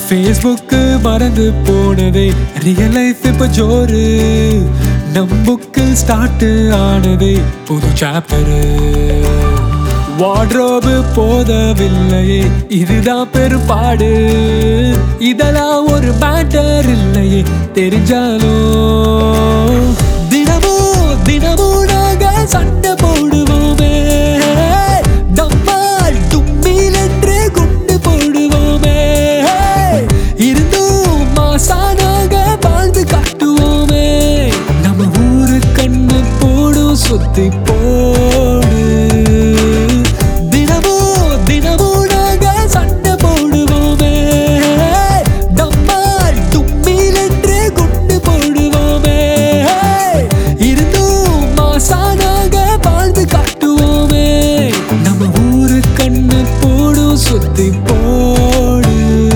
Facebook மறந்து போனதே real life இப்ப ஜோரு நம் புக்கு ஸ்டார்ட் ஆனதே புது சாப்டரு வார்ட்ரோபு போதவில்லையே இதுதான் பெரும்பாடு இதெல்லாம் ஒரு மேட்டர் இல்லையே தெரிஞ்சாலும் தினமும் தினமும் நாங்க சண்டை போடுவோமே நம்மால் தும்மில் என்று குண்டு போடுவோமே இருந்தும் மாசானாக வாழ்ந்து காட்டுவோமே நம்ம ஊரு கண்ணு போடும் சுத்தி போடு தினமும் தினமும் நாங்க சண்டை போடுவோமே நம்மால் தும்மில் என்று குண்டு போடுவோமே இருந்தும் மாசானாக வாழ்ந்து காட்டுவோமே நம்ம ஊரு கண்ணு போடும் சுத்தி போடு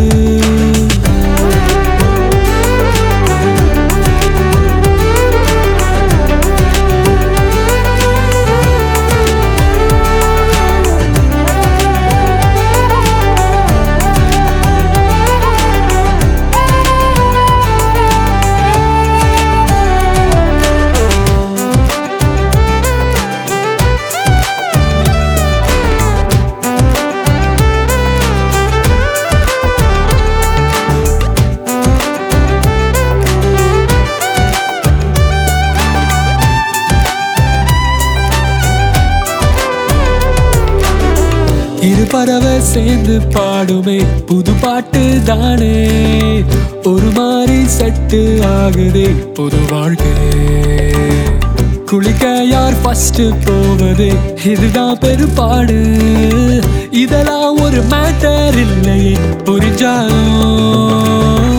இரு பறவை சேர்ந்து பாடுமே புது பாட்டு தானே ஒரு மாதிரி செட்டு ஆகுதே புது வாழ்க்கை குளிக்க யார் ஃபர்ஸ்ட் போவது இதுதான் பெருப்பாடு இதெல்லாம் ஒரு மேட்டர் இல்லையே புரிஞ்சாலும்